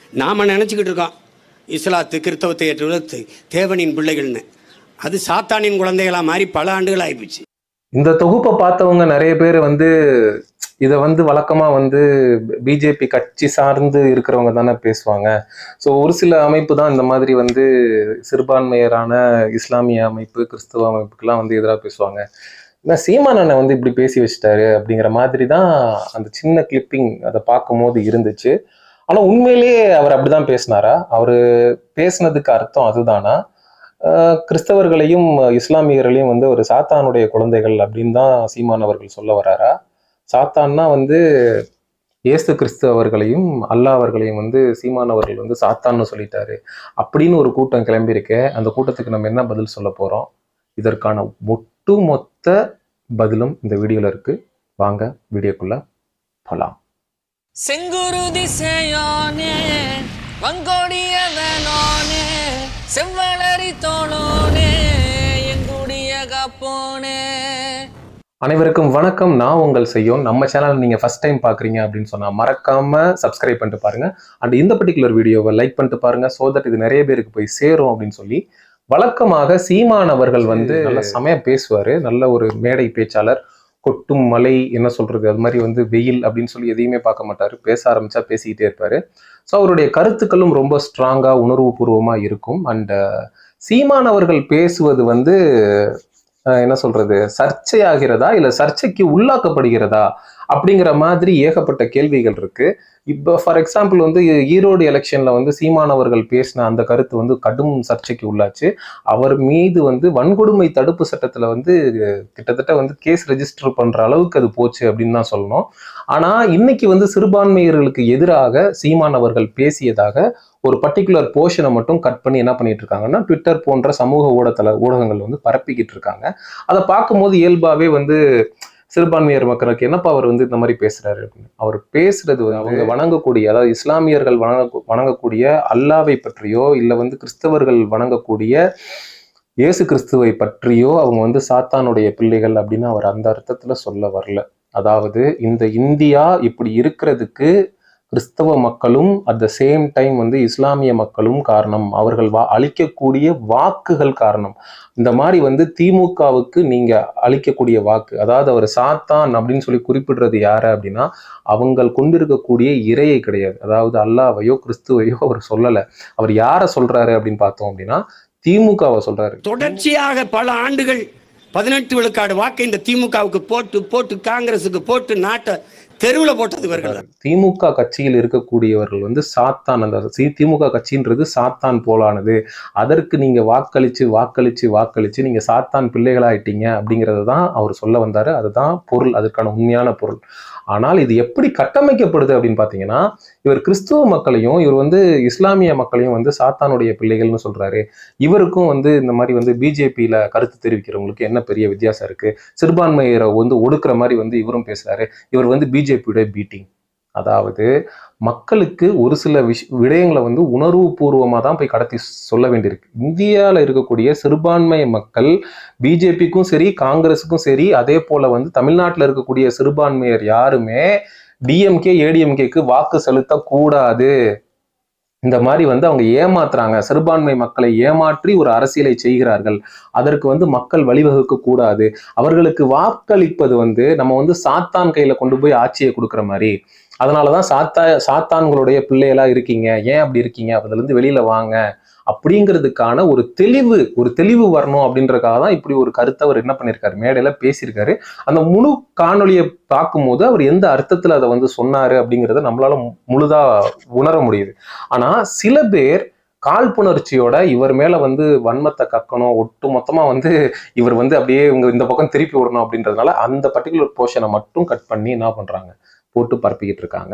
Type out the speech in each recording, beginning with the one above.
நாம் நினச்சிக்கிட்டு இருக்கோம் இஸ்லாத்து கிறிஸ்தவத்தை ஏற்றுவது தேவனின் பிள்ளைகள்னு அது சாத்தானின் குழந்தைகளாக மாறி பல ஆண்டுகள் ஆகிப்போச்சு இந்த தொகுப்பை பார்த்தவங்க நிறைய பேர் வந்து இதை வந்து வழக்கமா வந்து பிஜேபி கட்சி சார்ந்து இருக்கிறவங்க தானே பேசுவாங்க ஸோ ஒரு சில அமைப்பு தான் இந்த மாதிரி வந்து சிறுபான்மையரான இஸ்லாமிய அமைப்பு கிறிஸ்தவ அமைப்புக்கெல்லாம் வந்து எதிராக பேசுவாங்க ஏன்னா சீமான் அண்ணன் வந்து இப்படி பேசி வச்சிட்டாரு அப்படிங்கிற மாதிரி தான் அந்த சின்ன கிளிப்பிங் அதை பார்க்கும்போது இருந்துச்சு ஆனா உண்மையிலேயே அவர் அப்படிதான் பேசினாரா அவர் பேசுனதுக்கு அர்த்தம் அதுதானா ஆஹ் கிறிஸ்தவர்களையும் இஸ்லாமியர்களையும் வந்து ஒரு சாத்தானுடைய குழந்தைகள் அப்படின்னு தான் சீமான் அவர்கள் சொல்ல வராரா சாத்தான்னா வந்து இயேசு கிறிஸ்து அவர்களையும் அல்லாஹ் அவர்களையும் வந்து சீமான் அவர்கள் வந்து சாத்தான்னு சொல்லிட்டாரு அப்படின்னு ஒரு கூட்டம் கிளம்பியிருக்க அந்த கூட்டத்துக்கு நம்ம என்ன பதில் சொல்ல போறோம் இதற்கான ஒட்டுமொத்த பதிலும் இந்த வீடியோல இருக்கு வாங்க வீடியோக்குள்ள போலாம் செங்குருதி சேயோனே வங்கோடிய வேலோனே செவ்வளரி தோளோனே எங்குடிய காப்போனே அனைவருக்கும் வணக்கம் நான் உங்கள் செய்யோன் நம்ம சேனல் நீங்க ஃபர்ஸ்ட் டைம் பாக்குறீங்க அப்படின்னு சொன்னா மறக்காம சப்ஸ்கிரைப் பண்ணிட்டு பாருங்க அண்ட் இந்த பர்டிகுலர் வீடியோவை லைக் பண்ணிட்டு பாருங்க சோ தட் இது நிறைய பேருக்கு போய் சேரும் அப்படின்னு சொல்லி வழக்கமாக சீமான் அவர்கள் வந்து நல்ல சமயம் பேசுவாரு நல்ல ஒரு மேடை பேச்சாளர் கொட்டும் மலை என்ன சொல்றது அது மாதிரி வந்து வெயில் அப்படின்னு சொல்லி எதையுமே பார்க்க மாட்டாரு பேச ஆரம்பிச்சா பேசிக்கிட்டே இருப்பாரு ஸோ அவருடைய கருத்துக்களும் ரொம்ப ஸ்ட்ராங்கா உணர்வுபூர்வமா இருக்கும் அண்ட் சீமான் அவர்கள் பேசுவது வந்து அஹ், என்ன சொல்றது சர்ச்சையாகிறதா இல்ல சர்ச்சைக்கு உள்ளாக்கப்படுகிறதா அப்படிங்கிற மாதிரி ஏகப்பட்ட கேள்விகள் இருக்கு இப்போ ஃபார் எக்ஸாம்பிள் வந்து ஈரோடு எலெக்ஷன்ல வந்து சீமான் அவர்கள் பேசின அந்த கருத்து வந்து கடும் சர்ச்சைக்கு உள்ளாச்சு அவர் மீது வந்து வன்கொடுமை தடுப்பு சட்டத்துல வந்து கிட்டத்தட்ட வந்து கேஸ் ரெஜிஸ்டர் பண்ற அளவுக்கு அது போச்சு அப்படின்னு தான் சொல்லணும் ஆனா இன்னைக்கு வந்து சிறுபான்மையர்களுக்கு எதிராக சீமான் அவர்கள் பேசியதாக ஒரு பர்டிகுலர் போர்ஷனை மட்டும் கட் பண்ணி என்ன பண்ணிட்டு இருக்காங்கன்னா ட்விட்டர் போன்ற சமூக ஊடகத்தல ஊடகங்கள் வந்து பரப்பிக்கிட்டு இருக்காங்க அதை பார்க்கும்போது இயல்பாவே வந்து சிறுபான்மையர் மக்களுக்கு என்னப்பா அவர் வந்து இந்த மாதிரி பேசுறாரு அப்படின்னு அவர் பேசுறது வந்து அவங்க வணங்கக்கூடிய அதாவது இஸ்லாமியர்கள் வணங்க வணங்கக்கூடிய அல்லாவை பற்றியோ இல்லை வந்து கிறிஸ்தவர்கள் வணங்கக்கூடிய இயேசு கிறிஸ்துவை பற்றியோ அவங்க வந்து சாத்தானுடைய பிள்ளைகள் அப்படின்னு அவர் அந்த அர்த்தத்துல சொல்ல வரல அதாவது இந்த இந்தியா இப்படி இருக்கிறதுக்கு கிறிஸ்தவ மக்களும் அட் த சேம் டைம் வந்து இஸ்லாமிய மக்களும் காரணம் அவர்கள் வா அளிக்கக்கூடிய வாக்குகள் காரணம் இந்த மாதிரி வந்து திமுகவுக்கு நீங்க அளிக்கக்கூடிய வாக்கு அதாவது அவர் சாத்தான் அப்படின்னு சொல்லி குறிப்பிடுறது யாரு அப்படின்னா அவங்க கொண்டிருக்கக்கூடிய இறையை கிடையாது அதாவது அல்லாவையோ கிறிஸ்துவையோ அவர் சொல்லல அவர் யாரை சொல்றாரு அப்படின்னு பார்த்தோம் அப்படின்னா திமுகவை சொல்றாரு தொடர்ச்சியாக பல ஆண்டுகள் பதினெட்டு விழுக்காடு வாக்கை இந்த திமுகவுக்கு போட்டு போட்டு காங்கிரஸுக்கு போட்டு நாட்டை தெருவில் போட்டது இவர்கள் தான். திமுக கட்சியில் இருக்கக்கூடியவர்கள் வந்து சாத்தான் அந்த சி- திமுக கட்சின்றது சாத்தான் போலானது அதற்கு நீங்க வாக்களிச்சு வாக்களிச்சு வாக்களிச்சு நீங்க சாத்தான் பிள்ளைகளாயிட்டீங்க அப்படிங்கறது தான் அவர் சொல்ல வந்தாரு அதுதான் பொருள் அதற்கான உண்மையான பொருள் ஆனால் இது எப்படி கட்டமைக்கப்படுது அப்படின்னு பாத்தீங்கன்னா இவர் கிறிஸ்துவ மக்களையும் இவர் வந்து இஸ்லாமிய மக்களையும் வந்து சாத்தானுடைய பிள்ளைகள்னு சொல்றாரு இவருக்கும் வந்து இந்த மாதிரி வந்து பிஜேபியில கருத்து தெரிவிக்கிறவங்களுக்கு என்ன பெரிய வித்தியாசம் இருக்கு சிறுபான்மையரை வந்து ஒடுக்குற மாதிரி வந்து இவரும் பேசுறாரு இவர் வந்து பிஜேபியோட பீட்டிங் அதாவது மக்களுக்கு ஒரு சில விஷ் விடயங்களை வந்து உணர்வு பூர்வமாக தான் போய் கடத்தி சொல்ல வேண்டியிருக்கு இந்தியாவில் இருக்கக்கூடிய சிறுபான்மை மக்கள் பிஜேபிக்கும் சரி காங்கிரஸுக்கும் சரி அதே போல வந்து தமிழ்நாட்டில் இருக்கக்கூடிய சிறுபான்மையர் யாருமே டிஎம்கே ஏடிஎம்கேக்கு வாக்கு செலுத்தக்கூடாது இந்த மாதிரி வந்து அவங்க ஏமாத்துறாங்க சிறுபான்மை மக்களை ஏமாற்றி ஒரு அரசியலை செய்கிறார்கள் அதற்கு வந்து மக்கள் வழிவகுக்க கூடாது அவர்களுக்கு வாக்களிப்பது வந்து நம்ம வந்து சாத்தான் கையில கொண்டு போய் ஆட்சியை கொடுக்குற மாதிரி அதனாலதான் சாத்தா சாத்தான்களுடைய பிள்ளைகளா இருக்கீங்க ஏன் அப்படி இருக்கீங்க அதுல இருந்து வெளியில வாங்க அப்படிங்கிறதுக்கான ஒரு தெளிவு ஒரு தெளிவு வரணும் அப்படின்றதுக்காக தான் இப்படி ஒரு கருத்தை அவர் என்ன பண்ணியிருக்காரு மேடையில பேசியிருக்காரு அந்த முழு காணொளியை பார்க்கும்போது அவர் எந்த அர்த்தத்துல அதை வந்து சொன்னாரு அப்படிங்கிறத நம்மளால மு- முழுதா உணர முடியுது ஆனா சில பேர் காழ்ப்புணர்ச்சியோட இவர் மேல வந்து வன்மத்தை கக்கணும் ஒட்டு மொத்தமா வந்து இவர் வந்து அப்படியே இவங்க இந்த பக்கம் திருப்பி விடணும் அப்படின்றதுனால அந்த பர்டிகுலர் போர்ஷனை மட்டும் கட் பண்ணி என்ன பண்றாங்க போட்டு பரப்பிக்கிட்டு இருக்காங்க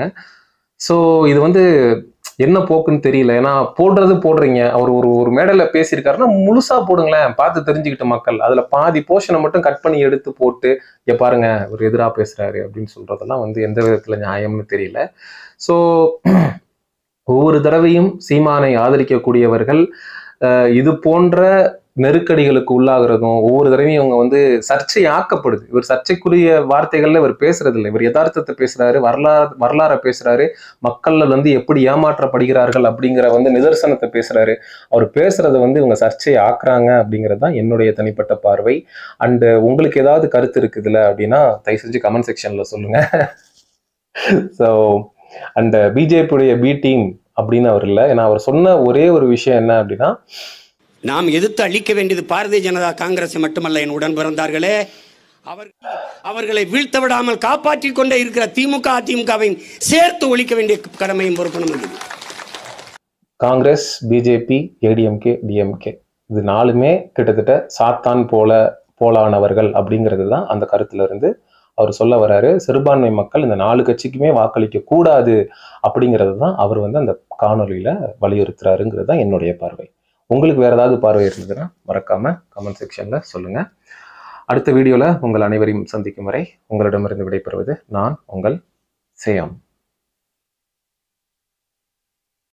ஸோ இது வந்து என்ன போக்குன்னு தெரியல ஏன்னா போடுறது போடுறீங்க அவர் ஒரு ஒரு மேடையில பேசியிருக்காருன்னா முழுசா போடுங்களேன் பார்த்து தெரிஞ்சுக்கிட்ட மக்கள் அதுல பாதி போர்ஷனை மட்டும் கட் பண்ணி எடுத்து போட்டு இங்க பாருங்க ஒரு எதிரா பேசுறாரு அப்படின்னு சொல்றதெல்லாம் வந்து எந்த விதத்துல நியாயம்னு தெரியல ஸோ ஒவ்வொரு தடவையும் சீமானை ஆதரிக்கக்கூடியவர்கள் அஹ், இது போன்ற நெருக்கடிகளுக்கு உள்ளாகிறதும் ஒவ்வொரு தடவையும் இவங்க வந்து சர்ச்சை ஆக்கப்படுது இவர் சர்ச்சைக்குரிய வார்த்தைகள்ல இவர் பேசுறது இல்லை இவர் யதார்த்தத்தை பேசுறாரு வரலாறு வரலாறை பேசுறாரு மக்கள் வந்து எப்படி ஏமாற்றப்படுகிறார்கள் அப்படிங்கிற வந்து நிதர்சனத்தை பேசுறாரு அவர் பேசுறத வந்து இவங்க சர்ச்சை ஆக்குறாங்க அப்படிங்கிறது தான் என்னுடைய தனிப்பட்ட பார்வை அண்ட் உங்களுக்கு ஏதாவது கருத்து இருக்குதுல அப்படின்னா தயவு செஞ்சு கமெண்ட் செக்ஷன்ல சொல்லுங்க ஸோ அந்த பிஜேபியுடைய பி டீம் அப்படின்னு அவர் இல்லை ஏன்னா அவர் சொன்ன ஒரே ஒரு விஷயம் என்ன அப்படின்னா நாம் எதிர்த்து அழிக்க வேண்டியது பாரதிய ஜனதா காங்கிரஸ் மட்டுமல்ல என் உடன் பிறந்தார்களே அவர் அவர்களை வீழ்த்த விடாமல் காப்பாற்றிக் கொண்டே இருக்கிற திமுக அதிமுகவையும் சேர்த்து ஒழிக்க வேண்டிய கடமையும் பொறுப்பு நமக்கு இருக்கு. காங்கிரஸ் பிஜேபி ஏடிஎம்கே டிஎம்கே இது நாலுமே கிட்டத்தட்ட சாத்தான் போல போலானவர்கள் அப்படிங்கிறது தான் அந்த கருத்துல இருந்து அவர் சொல்ல வராரு சிறுபான்மை மக்கள் இந்த நாலு கட்சிக்குமே வாக்களிக்க கூடாது அப்படிங்கிறது தான் அவர் வந்து அந்த காணொலியில வலியுறுத்துறாருங்கிறது தான் என்னுடைய பார்வை உங்களுக்கு வேற ஏதாவது பார்வை இருந்ததுன்னா மறக்காம கமெண்ட் செக்ஷன்ல சொல்லுங்க அடுத்த வீடியோல உங்கள் அனைவரையும் சந்திக்கும் வரை உங்களிடமிருந்து விடைபெறுவது நான் உங்கள் சேயம்